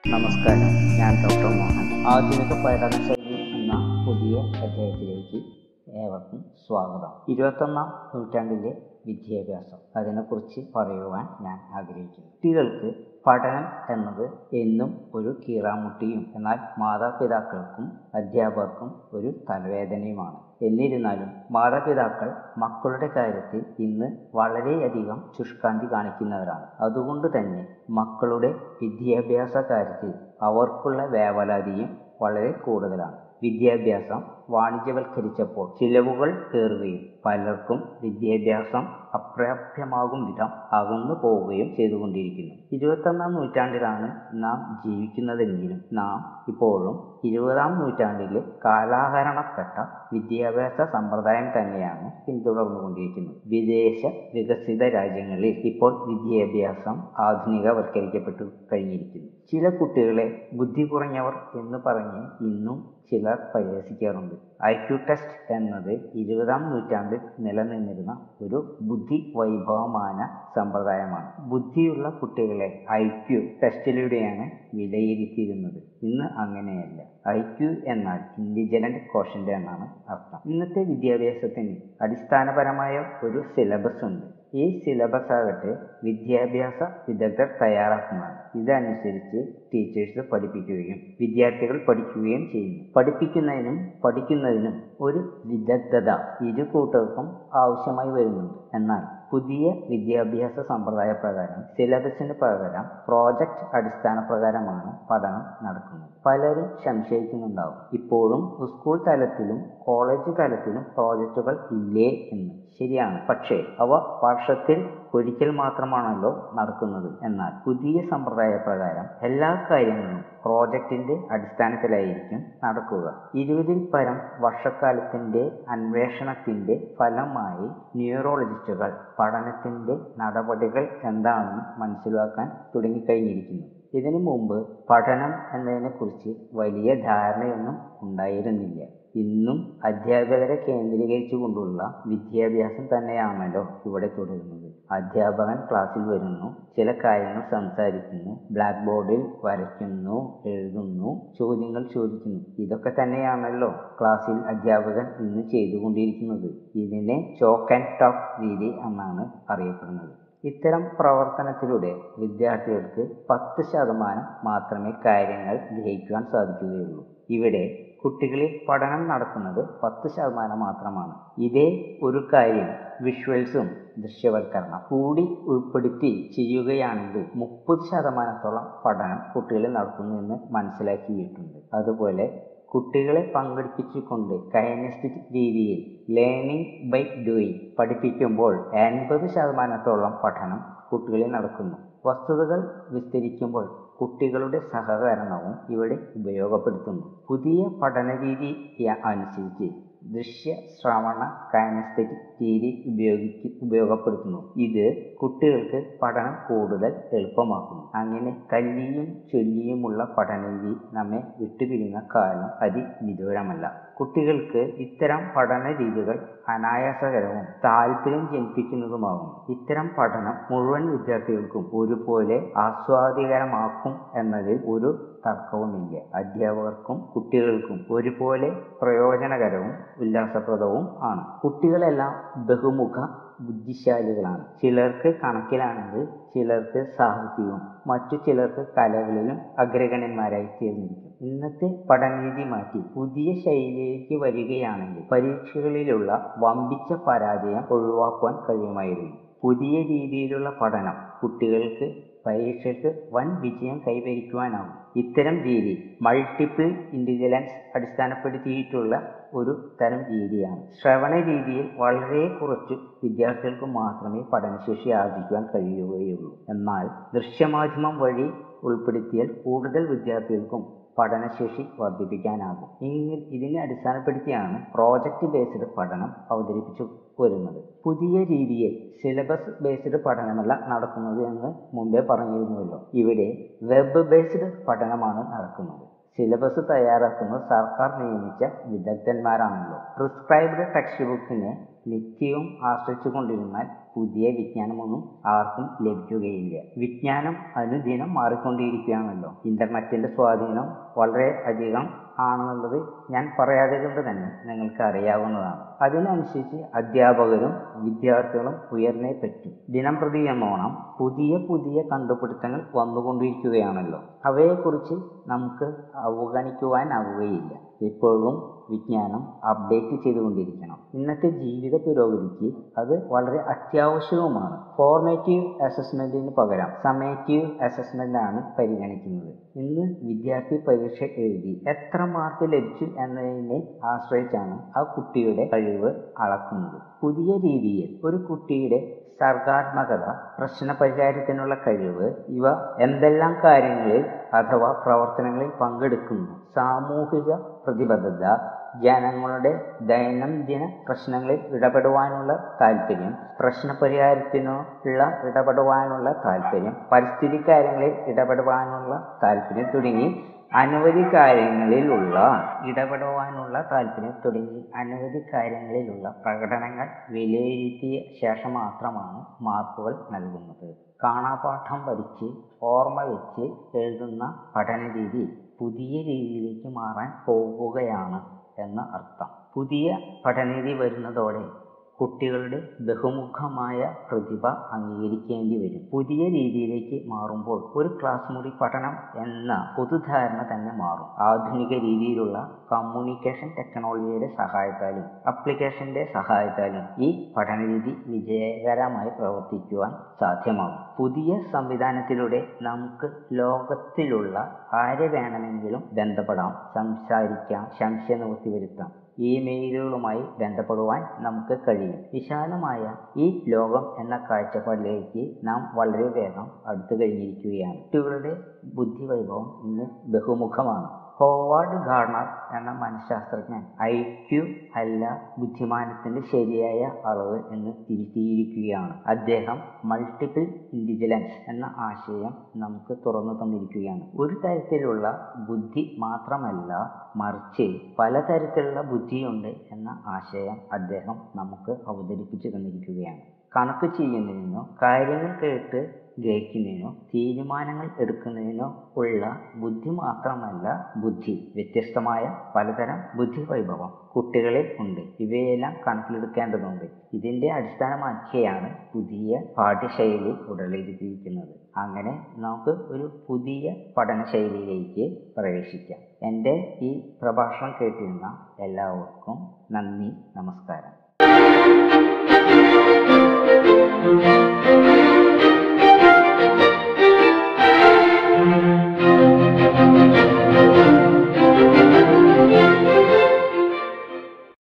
നമസ്കാരം ഞാൻ ഡോക്ടർ മോഹൻ ആധുനിക പഠനശൈലി എന്ന പുതിയ അധ്യായത്തിലേക്ക് ഏവർക്കും സ്വാഗതം ഇരുപത്തൊന്നാം നൂറ്റാണ്ടിലെ വിദ്യാഭ്യാസം അതിനെക്കുറിച്ച് പറയുവാൻ ഞാൻ ആഗ്രഹിക്കുന്നു കുട്ടികൾക്ക് പഠനം എന്നത് എന്നും ഒരു കീറാമുട്ടിയും എന്നാൽ മാതാപിതാക്കൾക്കും അധ്യാപകർക്കും ഒരു തലവേദനയുമാണ് എന്നിരുന്നാലും മാതാപിതാക്കൾ മക്കളുടെ കാര്യത്തിൽ ഇന്ന് വളരെയധികം ശുഷ്കാന്തി കാണിക്കുന്നവരാണ് അതുകൊണ്ട് തന്നെ മക്കളുടെ വിദ്യാഭ്യാസ കാര്യത്തിൽ അവർക്കുള്ള വേവലാതിയും വളരെ കൂടുതലാണ് വിദ്യാഭ്യാസം വാണിജ്യവൽക്കരിച്ചപ്പോൾ ചിലവുകൾ കയറുകയും പലർക്കും വിദ്യാഭ്യാസം അപ്രാപ്യമാകും വിധം അകന്നു പോവുകയും ചെയ്തുകൊണ്ടിരിക്കുന്നു ഇരുപത്തൊന്നാം നൂറ്റാണ്ടിലാണ് നാം ജീവിക്കുന്നതെങ്കിലും നാം ഇപ്പോഴും ഇരുപതാം നൂറ്റാണ്ടിലെ കാലാഹരണപ്പെട്ട വിദ്യാഭ്യാസ സമ്പ്രദായം തന്നെയാണ് പിന്തുടർന്നുകൊണ്ടിരിക്കുന്നത് വിദേശ വികസിത രാജ്യങ്ങളിൽ ഇപ്പോൾ വിദ്യാഭ്യാസം ആധുനികവൽക്കരിക്കപ്പെട്ടു കഴിഞ്ഞിരിക്കുന്നു ചില കുട്ടികളെ ബുദ്ധി കുറഞ്ഞവർ എന്ന് പറഞ്ഞ് ഇന്നും ചിലർ പരിഹസിക്കാറുണ്ട് ഐ ക്യു ടെസ്റ്റ് എന്നത് ഇരുപതാം നൂറ്റാണ്ടിൽ നിലനിന്നിരുന്ന ഒരു ബുദ്ധി വൈഭവമാന സമ്പ്രദായമാണ് ബുദ്ധിയുള്ള കുട്ടികളെ ഐ ക്യു ടെസ്റ്റിലൂടെയാണ് വിലയിരുത്തിയിരുന്നത് ഇന്ന് അങ്ങനെയല്ല ഐ ക്യു എന്നാൽ ഇന്റലിജന്റ് കോഷന്റ് എന്നാണ് അർത്ഥം ഇന്നത്തെ വിദ്യാഭ്യാസത്തിന് അടിസ്ഥാനപരമായ ഒരു സിലബസ് ഉണ്ട് ഈ സിലബസ് ആകട്ടെ വിദ്യാഭ്യാസ വിദഗ്ധർ തയ്യാറാക്കുന്നതാണ് ഇതനുസരിച്ച് ടീച്ചേഴ്സ് പഠിപ്പിക്കുകയും വിദ്യാർത്ഥികൾ പഠിക്കുകയും ചെയ്യുന്നു പഠിപ്പിക്കുന്നതിനും പഠിക്കുന്നതിനും ഒരു വിദഗ്ധത ഇരു കൂട്ടർക്കും ആവശ്യമായി വരുന്നുണ്ട് എന്നാൽ പുതിയ വിദ്യാഭ്യാസ സമ്പ്രദായ പ്രകാരം സിലബസിന് പകരം പ്രോജക്റ്റ് അടിസ്ഥാന പ്രകാരമാണ് പഠനം നടക്കുന്നത് പലരും സംശയിക്കുന്നുണ്ടാവും ഇപ്പോഴും സ്കൂൾ തലത്തിലും കോളേജ് തലത്തിലും പ്രോജക്റ്റുകൾ ഇല്ലേ എന്ന് ശരിയാണ് പക്ഷേ അവ വർഷത്തിൽ ഒരിക്കൽ മാത്രമാണല്ലോ നടക്കുന്നത് എന്നാൽ പുതിയ സമ്പ്രദായ പ്രകാരം എല്ലാ കാര്യങ്ങളും പ്രോജക്റ്റിന്റെ അടിസ്ഥാനത്തിലായിരിക്കും നടക്കുക ഇരുപതിൽ പരം വർഷക്കാലത്തിന്റെ അന്വേഷണത്തിന്റെ ഫലമായി ന്യൂറോളജിസ്റ്റുകൾ പഠനത്തിന്റെ നടപടികൾ എന്താണെന്ന് മനസ്സിലാക്കാൻ തുടങ്ങിക്കഴിഞ്ഞിരിക്കുന്നു ഇതിനു മുമ്പ് പഠനം എന്നതിനെക്കുറിച്ച് വലിയ ധാരണയൊന്നും ഉണ്ടായിരുന്നില്ല ഇന്നും അധ്യാപകരെ കേന്ദ്രീകരിച്ചുകൊണ്ടുള്ള വിദ്യാഭ്യാസം തന്നെയാണല്ലോ ഇവിടെ തുടരുന്നത് അധ്യാപകൻ ക്ലാസ്സിൽ വരുന്നു ചില കാര്യങ്ങൾ സംസാരിക്കുന്നു ബ്ലാക്ക് ബോർഡിൽ വരയ്ക്കുന്നു എഴുതുന്നു ചോദ്യങ്ങൾ ചോദിക്കുന്നു ഇതൊക്കെ തന്നെയാണല്ലോ ക്ലാസ്സിൽ അധ്യാപകൻ ഇന്ന് ചെയ്തുകൊണ്ടിരിക്കുന്നത് ഇതിനെ ചോക്ക് ആൻഡ് ടഫ് രീതി എന്നാണ് അറിയപ്പെടുന്നത് ഇത്തരം പ്രവർത്തനത്തിലൂടെ വിദ്യാർത്ഥികൾക്ക് പത്ത് ശതമാനം മാത്രമേ കാര്യങ്ങൾ ഗ്രഹിക്കുവാൻ സാധിക്കുകയുള്ളൂ ഇവിടെ കുട്ടികളിൽ പഠനം നടക്കുന്നത് പത്ത് ശതമാനം മാത്രമാണ് ഇതേ ഒരു കാര്യം വിഷ്വൽസും ദൃശ്യവൽക്കരണം കൂടി ഉൾപ്പെടുത്തി ചെയ്യുകയാണെങ്കിൽ മുപ്പത് ശതമാനത്തോളം പഠനം കുട്ടികളിൽ നടക്കുന്നു എന്ന് മനസ്സിലാക്കിയിട്ടുണ്ട് അതുപോലെ കുട്ടികളെ പങ്കെടുപ്പിച്ചുകൊണ്ട് കൈനസ്റ്റിക് രീതിയിൽ ലേണിംഗ് ബൈ ഡൂയിങ് പഠിപ്പിക്കുമ്പോൾ എൺപത് ശതമാനത്തോളം പഠനം കുട്ടികളിൽ നടക്കുന്നു വസ്തുതകൾ വിസ്തരിക്കുമ്പോൾ കുട്ടികളുടെ സഹകരണവും ഇവിടെ ഉപയോഗപ്പെടുത്തുന്നു പുതിയ പഠന രീതി അനുസരിച്ച് ദൃശ്യ ശ്രവണ കൈനസ്തെറ്റിക് രീതി ഉപയോഗിക്ക് ഉപയോഗപ്പെടുത്തുന്നു ഇത് കുട്ടികൾക്ക് പഠനം കൂടുതൽ എളുപ്പമാക്കുന്നു അങ്ങനെ കല്ലിയും ചൊല്ലിയുമുള്ള പഠനരീതി നമ്മെ വിട്ടുപിരിയുന്ന കാലം അതിവിദൂരമല്ല കുട്ടികൾക്ക് ഇത്തരം പഠന രീതികൾ അനായാസകരവും താല്പര്യം ജനിപ്പിക്കുന്നതുമാകും ഇത്തരം പഠനം മുഴുവൻ വിദ്യാർത്ഥികൾക്കും ഒരുപോലെ ആസ്വാദികരമാക്കും എന്നതിൽ ഒരു തർക്കവുമില്ല അധ്യാപകർക്കും കുട്ടികൾക്കും ഒരുപോലെ പ്രയോജനകരവും ഉല്ലാസപ്രദവും ആണ് കുട്ടികളെല്ലാം ബഹുമുഖ ബുദ്ധിശാലികളാണ് ചിലർക്ക് കണക്കിലാണെങ്കിൽ ചിലർക്ക് സാഹിത്യവും മറ്റു ചിലർക്ക് കലകളിലും അഗ്രഗണ്യന്മാരായി തീർന്നിരിക്കും ഇന്നത്തെ പഠനരീതി മാറ്റി പുതിയ ശൈലിയിലേക്ക് വരികയാണെങ്കിൽ പരീക്ഷകളിലുള്ള വമ്പിച്ച പരാജയം ഒഴിവാക്കുവാൻ കഴിയുമായിരുന്നു പുതിയ രീതിയിലുള്ള പഠനം കുട്ടികൾക്ക് പരീക്ഷയ്ക്ക് വൻ വിജയം കൈവരിക്കുവാനാവും ഇത്തരം രീതി മൾട്ടിപ്പിൾ ഇൻ്റലിജൻസ് അടിസ്ഥാനപ്പെടുത്തിയിട്ടുള്ള ഒരു തരം രീതിയാണ് ശ്രവണ രീതിയിൽ വളരെ കുറച്ച് വിദ്യാർത്ഥികൾക്ക് മാത്രമേ പഠനശേഷി ആർജിക്കുവാൻ കഴിയുകയുള്ളൂ എന്നാൽ ദൃശ്യമാധ്യമം വഴി ഉൾപ്പെടുത്തിയാൽ കൂടുതൽ വിദ്യാർത്ഥികൾക്കും പഠനശേഷി വർദ്ധിപ്പിക്കാനാകും ഇങ്ങനെ ഇതിനെ അടിസ്ഥാനപ്പെടുത്തിയാണ് പ്രോജക്റ്റ് ബേസ്ഡ് പഠനം അവതരിപ്പിച്ചു വരുന്നത് പുതിയ രീതിയിൽ സിലബസ് ബേസ്ഡ് പഠനമല്ല നടക്കുന്നത് എന്ന് മുമ്പേ പറഞ്ഞിരുന്നുവല്ലോ ഇവിടെ വെബ് ബേസ്ഡ് പഠനമാണ് നടക്കുന്നത് സിലബസ് തയ്യാറാക്കുന്നത് സർക്കാർ നിയമിച്ച വിദഗ്ധന്മാരാണല്ലോ പ്രിസ്ക്രൈബ്ഡ് ടെക്സ്റ്റ് ബുക്കിനെ നിത്യവും ആശ്രയിച്ചു കൊണ്ടിരുന്നാൽ പുതിയ വിജ്ഞാനമൊന്നും ആർക്കും ലഭിക്കുകയില്ല വിജ്ഞാനം അനുദിനം മാറിക്കൊണ്ടിരിക്കുകയാണല്ലോ ഇന്റർനെറ്റിന്റെ സ്വാധീനം വളരെ അധികം ആണെന്നുള്ളത് ഞാൻ പറയാതെ കൊണ്ട് തന്നെ നിങ്ങൾക്ക് അറിയാവുന്നതാണ് അതിനനുസരിച്ച് അധ്യാപകരും വിദ്യാർത്ഥികളും ഉയർന്നേ പറ്റും ദിനം പ്രതി എന്നോണം പുതിയ പുതിയ കണ്ടുപിടുത്തങ്ങൾ വന്നുകൊണ്ടിരിക്കുകയാണല്ലോ അവയെക്കുറിച്ച് നമുക്ക് അവഗണിക്കുവാനാവുകയില്ല എപ്പോഴും വിജ്ഞാനം അപ്ഡേറ്റ് ചെയ്തുകൊണ്ടിരിക്കണം ഇന്നത്തെ ജീവിത പുരോഗതിക്ക് അത് വളരെ അത്യാവശ്യവുമാണ് ഫോർമേറ്റീവ് അസസ്മെന്റിന് പകരം സമേറ്റീവ് അസസ്മെന്റ് ആണ് പരിഗണിക്കുന്നത് ഇന്ന് വിദ്യാർത്ഥി പരീക്ഷ എഴുതി എത്ര മാർക്ക് ലഭിച്ചു എന്നതിനെ ആശ്രയിച്ചാണ് ആ കുട്ടിയുടെ കഴിവ് അളക്കുന്നത് പുതിയ രീതിയിൽ ഒരു കുട്ടിയുടെ സർഗാത്മകത പ്രശ്ന പരിഹാരത്തിനുള്ള കഴിവ് ഇവ എന്തെല്ലാം കാര്യങ്ങളിൽ അഥവാ പ്രവർത്തനങ്ങളിൽ പങ്കെടുക്കുന്നു സാമൂഹിക പ്രതിബദ്ധത ജനങ്ങളുടെ ദൈനംദിന പ്രശ്നങ്ങളിൽ ഇടപെടുവാനുള്ള താല്പര്യം പ്രശ്ന പരിഹാരത്തിനുള്ള ഇടപെടുവാനുള്ള താല്പര്യം പരിസ്ഥിതി കാര്യങ്ങളിൽ ഇടപെടുവാനുള്ള താല്പര്യം തുടങ്ങി അനവധി കാര്യങ്ങളിലുള്ള ഇടപെടുവാനുള്ള താല്പര്യം തുടങ്ങി അനവധി കാര്യങ്ങളിലുള്ള പ്രകടനങ്ങൾ വിലയിരുത്തിയ ശേഷം മാത്രമാണ് മാർക്കുകൾ നൽകുന്നത് കാണാപാഠം പഠിച്ച് ഓർമ്മ വെച്ച് എഴുതുന്ന പഠന രീതി പുതിയ രീതിയിലേക്ക് മാറാൻ പോകുകയാണ് എന്ന അർത്ഥം പുതിയ പഠനരീതി വരുന്നതോടെ കുട്ടികളുടെ ബഹുമുഖമായ പ്രതിഭ അംഗീകരിക്കേണ്ടി വരും പുതിയ രീതിയിലേക്ക് മാറുമ്പോൾ ഒരു ക്ലാസ് മുറി പഠനം എന്ന പൊതുധാരണ തന്നെ മാറും ആധുനിക രീതിയിലുള്ള കമ്മ്യൂണിക്കേഷൻ ടെക്നോളജിയുടെ സഹായത്താലും അപ്ലിക്കേഷന്റെ സഹായത്താലും ഈ പഠനരീതി വിജയകരമായി പ്രവർത്തിക്കുവാൻ സാധ്യമാകും പുതിയ സംവിധാനത്തിലൂടെ നമുക്ക് ലോകത്തിലുള്ള ആരെ വേണമെങ്കിലും ബന്ധപ്പെടാം സംസാരിക്കാം സംശയ നിവൃത്തി വരുത്താം ഇമെയിലുകളുമായി ബന്ധപ്പെടുവാൻ നമുക്ക് കഴിയും വിശാലമായ ഈ ലോകം എന്ന കാഴ്ചപ്പാടിലേക്ക് നാം വളരെ വേഗം അടുത്തു കഴിഞ്ഞിരിക്കുകയാണ് കുട്ടികളുടെ ബുദ്ധിവൈഭവം ഇന്ന് ബഹുമുഖമാണ് ഹോവാർഡ് ഗാർണർ എന്ന മനഃശാസ്ത്രജ്ഞൻ ഐ ക്യു അല്ല ബുദ്ധിമാനത്തിന്റെ ശരിയായ അളവ് എന്ന് തിരുത്തിയിരിക്കുകയാണ് അദ്ദേഹം മൾട്ടിപ്പിൾ ഇന്റലിജൻസ് എന്ന ആശയം നമുക്ക് തുറന്നു തന്നിരിക്കുകയാണ് ഒരു തരത്തിലുള്ള ബുദ്ധി മാത്രമല്ല മറിച്ച് പലതരത്തിലുള്ള ബുദ്ധിയുണ്ട് എന്ന ആശയം അദ്ദേഹം നമുക്ക് അവതരിപ്പിച്ചു തന്നിരിക്കുകയാണ് കണക്ക് ചെയ്യുന്നതിനോ കാര്യങ്ങൾ കേട്ട് ഗ്രഹിക്കുന്നതിനോ തീരുമാനങ്ങൾ എടുക്കുന്നതിനോ ഉള്ള ബുദ്ധി മാത്രമല്ല ബുദ്ധി വ്യത്യസ്തമായ പലതരം ബുദ്ധി വൈഭവം കുട്ടികളിൽ ഉണ്ട് ഇവയെല്ലാം കണക്കിലെടുക്കേണ്ടതുണ്ട് ഇതിന്റെ അടിസ്ഥാനമാക്കിയാണ് പുതിയ പാഠ്യശൈലി ഉടലെടുത്തിരിക്കുന്നത് അങ്ങനെ നമുക്ക് ഒരു പുതിയ പഠനശൈലിയിലേക്ക് പ്രവേശിക്കാം എൻ്റെ ഈ പ്രഭാഷണം കേട്ടിരുന്ന എല്ലാവർക്കും നന്ദി നമസ്കാരം